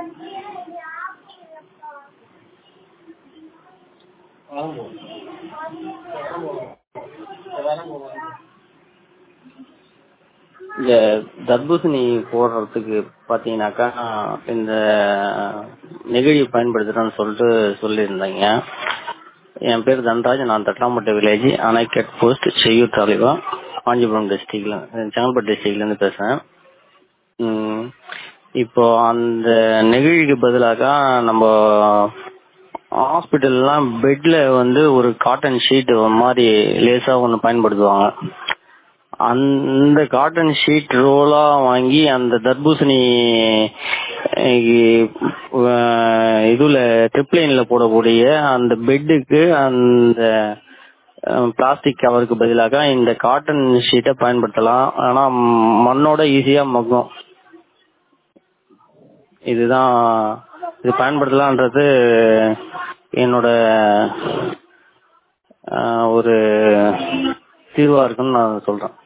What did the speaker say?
இந்த தர்பூசணி போடுறதுக்கு பாத்தீங்கன்னாக்கா இந்த நெகிழி பயன்படுத்துறேன்னு சொல்லிட்டு சொல்லியிருந்தீங்க என் பேர் தன்ராஜ் நான் தட்டாம்பட்டு வில்லேஜ் அணைக்கட் போஸ்ட் செய்யூர் தாலுகா காஞ்சிபுரம் டிஸ்ட்ரிக்ட்ல செங்கல்பட்டு டிஸ்ட்ரிக்ட்ல இருந்து பேசுறேன் ம், இப்போ அந்த நெகிழிக்கு பதிலாக நம்ம ஹாஸ்பிட்டல்லாம் பெட்ல வந்து ஒரு காட்டன் ஷீட் மாதிரி லேசா ஒன்று பயன்படுத்துவாங்க அந்த காட்டன் ஷீட் ரோலா வாங்கி அந்த தர்பூசணி அஹ், இதுல ட்ரிப்ளைன்ல போடக்கூடிய அந்த பெட்டுக்கு அந்த பிளாஸ்டிக் கவருக்கு பதிலாக இந்த காட்டன் ஷீட்டை பயன்படுத்தலாம் ஆனா ம், மண்ணோட ஈஸியா மக்கும் இதுதான் இது பயன்படுத்தலான்றது என்னோட அஹ், ஒரு தீர்வா இருக்குன்னு நான் சொல்றேன்